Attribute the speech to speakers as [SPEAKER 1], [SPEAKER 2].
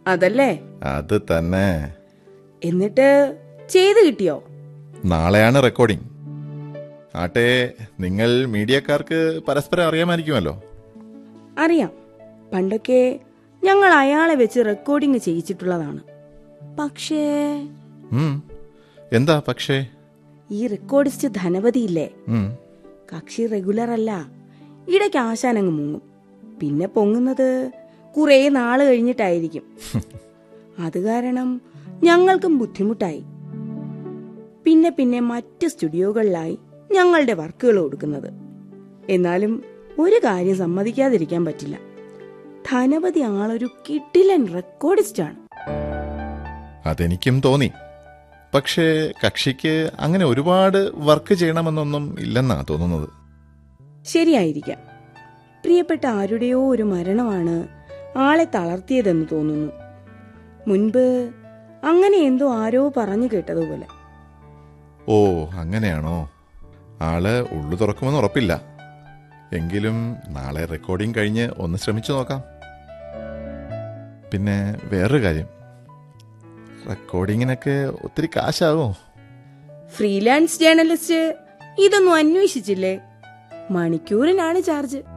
[SPEAKER 1] അതല്ലേ
[SPEAKER 2] അത് തന്നെ
[SPEAKER 1] എന്നിട്ട് ചെയ്ത് കിട്ടിയോ
[SPEAKER 2] നാളെയാണ് റെക്കോർഡിംഗ് ആട്ടെ നിങ്ങൾ മീഡിയക്കാർക്ക് പരസ്പരം അറിയാമായിരിക്കുമല്ലോ
[SPEAKER 1] അറിയാം പണ്ടൊക്കെ ഞങ്ങൾ അയാളെ വെച്ച് റെക്കോർഡിംഗ് ചെയ്യിച്ചിട്ടുള്ളതാണ് പക്ഷേ
[SPEAKER 2] ഉം. എന്താ പക്ഷേ
[SPEAKER 1] ഈ റെക്കോർഡിസ്റ്റ് ധനപതിയില്ലേ
[SPEAKER 2] ഉം.
[SPEAKER 1] കക്ഷി റെഗുലർ അല്ല ഇടയ്ക്ക് ആശാനങ്ങ് മുങ്ങും പിന്നെ പൊങ്ങുന്നത് കുറേ നാള് കഴിഞ്ഞിട്ടായിരിക്കും അത് കാരണം ഞങ്ങൾക്കും ബുദ്ധിമുട്ടായി പിന്നെ പിന്നെ മറ്റ് സ്റ്റുഡിയോകളിലായി ഞങ്ങളുടെ വർക്കുകൾ കൊടുക്കുന്നത് എന്നാലും ഒരു കാര്യം സമ്മതിക്കാതിരിക്കാൻ പറ്റില്ല ധനപതി ആളൊരു കിടിലൻ റെക്കോർഡിസ്റ്റാണ്
[SPEAKER 2] അതെനിക്കും തോന്നി പക്ഷേ കക്ഷിക്ക് അങ്ങനെ ഒരുപാട് വർക്ക് ചെയ്യണമെന്നൊന്നും ഇല്ലെന്നാ തോന്നുന്നത്
[SPEAKER 1] ശരിയായിരിക്കാം പ്രിയപ്പെട്ട ആരുടെയോ ഒരു മരണമാണ് ആളെ തളർത്തിയതെന്ന് തോന്നുന്നു മുൻപ് അങ്ങനെ എന്തോ ആരോ പറഞ്ഞു കേട്ടതുപോലെ
[SPEAKER 2] ഓ അങ്ങനെയാണോ ആള് ഉള്ളു തുറക്കുമെന്ന് ഉറപ്പില്ല എങ്കിലും നാളെ റെക്കോർഡിംഗ് കഴിഞ്ഞ് ഒന്ന് ശ്രമിച്ചു നോക്കാം പിന്നെ വേറൊരു കാര്യം റെക്കോർഡിങ്ങിനൊക്കെ ഒത്തിരി കാശാവോ
[SPEAKER 1] ഫ്രീലാൻസ് ജേർണലിസ്റ്റ് ഇതൊന്നും അന്വേഷിച്ചില്ലേ മണിക്കൂറിനാണ് ചാർജ്